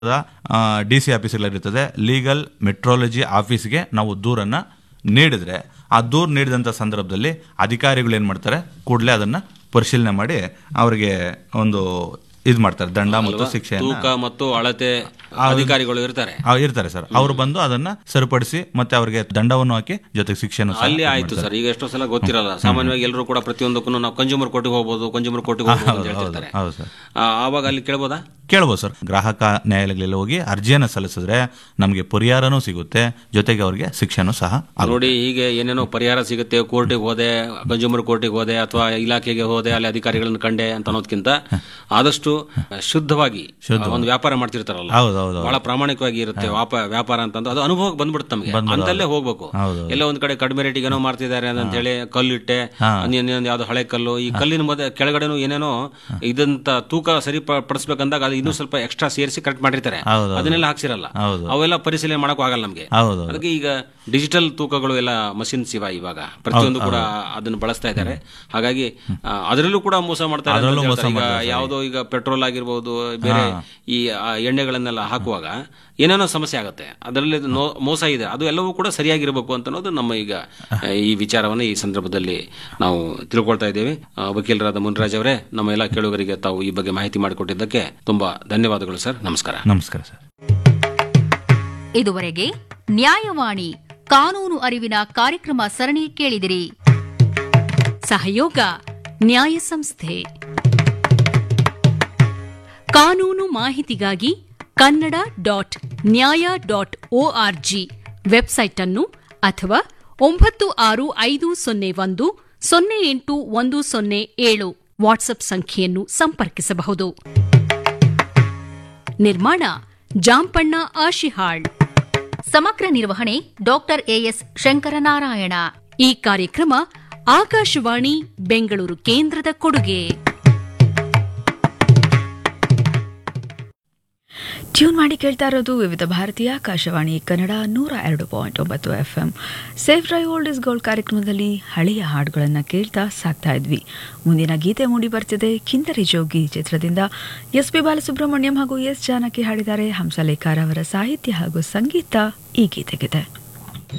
D C ಆಫೀಸ್ಗಳಿರ್ತದೆ legal metrology ಆಫೀಸ್ಗೆ ನಾವು ದೂರನ್ನ ನೀಡಿದ್ರೆ ಆ ದೂರು ನೀಡಿದಂಥ ಸಂದರ್ಭದಲ್ಲಿ ಅಧಿಕಾರಿಗಳು ಏನು ಮಾಡ್ತಾರೆ ಕೂಡಲೇ ಅದನ್ನ ಪರಿಶೀಲನೆ ಮಾಡಿ ಅವರಿಗೆ ಒಂದು ಇದು ಮಾಡ್ತಾರೆ ದಂಡ ಮತ್ತು ಶಿಕ್ಷೆಯನ್ನು ತೂಕ ಮತ್ತು ಅಳತೆ ಅಧಿಕಾರಿಗಳು ಇರ್ತಾರೆ ಆ, ಇರ್ತಾರೆ ಸರ್ ಅವರು ಬಂದು ಅದನ್ನ ಸರಿಪಡಿಸಿ ಮತ್ತೆ ಅವರಿಗೆ ದಂಡವನ್ನು ಹಾಕಿ ಜೊತೆಗೆ ಶಿಕ್ಷೆಯನ್ನು ಸಹ ಅಲ್ಲಿ ಆಯ್ತು ಸರ್ ಈಗ ಎಷ್ಟೋ ಸಲ ಗೊತ್ತಿರಲ್ಲ ಸಾಮಾನ್ಯವಾಗಿ ಎಲ್ಲರೂ ಕೂಡ ಪ್ರತಿಯೊಂದಕ್ಕೂ ನಾವು ಕನ್ಸ್ಯೂಮರ್ ಕೋರ್ಟಿಗೆ ಹೋಗ್ಬೋದು ಕನ್ಸ್ಯೂಮರ್ ಕೋರ್ಟಿಗೆ ಹೋಗ್ಬೋದು ಅಂತ ಹೇಳ್ತಿರ್ತಾರೆ ಹೌದು ಸರ್ ಆ, ಆವಾಗ ಅಲ್ಲಿ ಕೇಳ್ಬೋದಾ ಕೇಳ್ಬೋದು ಸರ್ ಗ್ರಾಹಕ ನ್ಯಾಯಾಲಯಗಳಲ್ಲಿ ಹೋಗಿ ಅರ್ಜಿಯನ್ನು ಸಲ್ಲಿಸಿದ್ರೆ ನಮಗೆ ಪರಿಹಾರನೂ ಸಿಗುತ್ತೆ ಜೊತೆಗೆ ಅವರಿಗೆ ಶಿಕ್ಷೆನೂ ಸಹ ಆಗುತ್ತೆ. ನೋಡಿ ಹೀಗೆ ಏನೇನೋ ಪರಿಹಾರ ಸಿಗುತ್ತೆ ಕೋರ್ಟಿಗೆ ಹೋದೆ ಕನ್ಸ್ಯೂಮರ್ ಕೋರ್ಟಿಗೆ ಹೋದೆ ಅಥವಾ ಇಲಾಖೆಗೆ ಹೋದೆ ಅಲ್ಲಿ ಅಧಿಕಾರಿಗಳನ್ನ ಕಂಡೆ ಅಂತ ಅನ್ನೋದಕ್ಕಿಂತ ಆದಷ್ಟು ಶುದ್ಧವಾಗಿ ಒಂದು ವ್ಯಾಪಾರ ಮಾಡ್ತಿರ್ತಾರಲ್ಲ ಹೌದು ಹೌದು ಬಹಳ ಪ್ರಾಮಾಣಿಕವಾಗಿ ಇರುತ್ತೆ ವ್ಯಾಪ- ವ್ಯಾಪಾರ ಅಂತಂದ್ರೆ ಅದು ಅನುಭವಕ್ಕೆ ಬಂದ್ಬಿಡುತ್ತೆ ನಮಗೆ ಅಂತಲ್ಲೇ ಹೋಗ್ಬೇಕು ಹೌದು. ಎಲ್ಲ ಒಂದ್ ಕಡೆ ಕಡಿಮೆ ರೇಟಿಗೆ ಏನೋ ಮಾಡ್ತಿದ್ದಾರೆ ಅಂತ ಹೇಳಿ ಕಲ್ಲಿಟ್ಟೆ ಇನ್ನೊಂದು ಯಾವ್ದೋ ಹಳೆ ಕಲ್ಲು ಈ ಕಲ್ಲಿನ ಮಧ್ಯೆ ಕೆಳಗಡೆನೂ ಏನೇನೋ ಇದಂತ ತೂಕ ಸರಿ ಪ- ಪಡಿಸ್ಬೇಕಂದಾಗ ಅದು ಇನ್ನೂ ಸ್ವಲ್ಪ ಎಕ್ಸ್ಟ್ರಾ ಸೇರಿಸಿ ಕರೆಕ್ಟ್ ಮಾಡಿರ್ತಾರೆ ಹೌದು, ಅದನ್ನೆಲ್ಲ ಹಾಕ್ಸಿರಲ್ಲ ಹೌದು. ಅವೆಲ್ಲ ಪರಿಶೀಲನೆ ಮಾಡಕ್ಕೂ ಆಗಲ್ಲ ನಮಗೆ ಹೌದು ಅದಕ್ಕೆ ಈಗ ಡಿಜಿಟಲ್ ತೂಕಗಳು ಎಲ್ಲ ಮಷಿನ್ ಇವ ಇವಾಗ ಪ್ರತಿಯೊಂದು ಕೂಡ ಅದನ್ನು ಬಳಸ್ತಾ ಇದ್ದಾರೆ ಹಾಗಾಗಿ ಆ, ಅದರಲ್ಲೂ ಕೂಡ ಮೋಸ ಮಾಡ್ತಾರೆ ಅಂತ ಅದರಲ್ಲೂ ಮೋಸ ಹೇಳ್ತಾರೆ. ಈಗ ಮಾಡ್ತಾರೆ ಯಾವುದೋ ಈಗ ಪೆಟ್ರೋಲ್ ಆಗಿರ್ಬೋದು ಬೇರೆ ಈ ಆ, ಎಣ್ಣೆಗಳನ್ನೆಲ್ಲ ಹಾಕುವಾಗ ಏನೇನೋ ಸಮಸ್ಯೆ ಆಗುತ್ತೆ ಅದರಲ್ಲಿ ನೋ- ಮೋಸ ಇದೆ ಅದು ಎಲ್ಲವೂ ಕೂಡ ಸರಿಯಾಗಿರಬೇಕು ಅಂತ ಅನ್ನೋದು ನಮ್ಮ ಈಗ ಆ, ಈ ವಿಚಾರವನ್ನು ಈ ಸಂದರ್ಭದಲ್ಲಿ ನಾವು ತಿಳ್ಕೊಳ್ತಾ ಇದ್ದೇವೆ ಆ, ವಕೀಲರಾದ ಮುನ್ರಾಜ್ ಅವರೇ ನಮ್ಮ ಎಲ್ಲ ಕೇಳುಗರಿಗೆ ತಾವು ಈ ಬಗ್ಗೆ ಮಾಹಿತಿ ಮಾಡಿಕೊಟ್ಟಿದ್ದಕ್ಕೆ ತುಂಬಾ ಧನ್ಯವಾದಗಳು ಸರ್ ನಮಸ್ಕಾರ ನಮಸ್ಕಾರ ಸರ್ ಇದುವರೆಗೆ ನ್ಯಾಯವಾಣಿ ಕಾನೂನು ಅರಿವಿನ ಕಾರ್ಯಕ್ರಮ ಸರಣಿ ಕೇಳಿದಿರಿ ಸಹಯೋಗ ನ್ಯಾಯ ಸಂಸ್ಥೆ ಕಾನೂನು ಮಾಹಿತಿಗಾಗಿ Kannada dot Nyaya dot O R G website ಅನ್ನು ಅಥವಾ ಒಂಬತ್ತು ಆರು ಐದು ಸೊನ್ನೆ ಒಂದು ಸೊನ್ನೆ ಎಂಟು ಒಂದು ಸೊನ್ನೆ ಏಳು ವಾಟ್ಸ್ಆಪ್ ಸಂಖ್ಯೆಯನ್ನು ಸಂಪರ್ಕಿಸಬಹುದು ನಿರ್ಮಾಣ ಜಾಂಪಣ್ಣ ಆಶಿಹಾಳ್ ಸಮಗ್ರ ನಿರ್ವಹಣೆ ಡಾಕ್ಟರ್ ಎಎಸ್ ಶಂಕರನಾರಾಯಣ ಈ ಕಾರ್ಯಕ್ರಮ ಆಕಾಶವಾಣಿ ಬೆಂಗಳೂರು ಕೇಂದ್ರದ ಕೊಡುಗೆ ಟ್ಯೂನ್ ಮಾಡಿ ಕೇಳ್ತಾ ಇರೋದು ವಿವಿಧ ಭಾರತೀಯ ಆಕಾಶವಾಣಿ ಕನ್ನಡ ನೂರ ಎರಡು ಪಾಯಿಂಟ್ ಒಂಬತ್ತು F M safe drive old is gold ಕಾರ್ಯಕ್ರಮದಲ್ಲಿ ಹಳೆಯ ಹಾಡುಗಳನ್ನು ಕೇಳ್ತಾ ಸಾಕ್ತಾ ಇದ್ವಿ ಮುಂದಿನ ಗೀತೆ ಮೂಡಿ ಬರ್ತಿದೆ ಕಿಂದರಿ ಜೋಗಿ ಚಿತ್ರದಿಂದ ಎಸ್ ಪಿ ಬಾಲಸುಬ್ರಹ್ಮಣ್ಯಂ ಹಾಗೂ ಎಸ್ ಜಾನಕಿ ಹಾಡಿದ್ದಾರೆ ಹಂಸಲೇಖರ್ ಅವರ ಸಾಹಿತ್ಯ ಹಾಗೂ ಸಂಗೀತ ಈ ಗೀತೆಗಿದೆ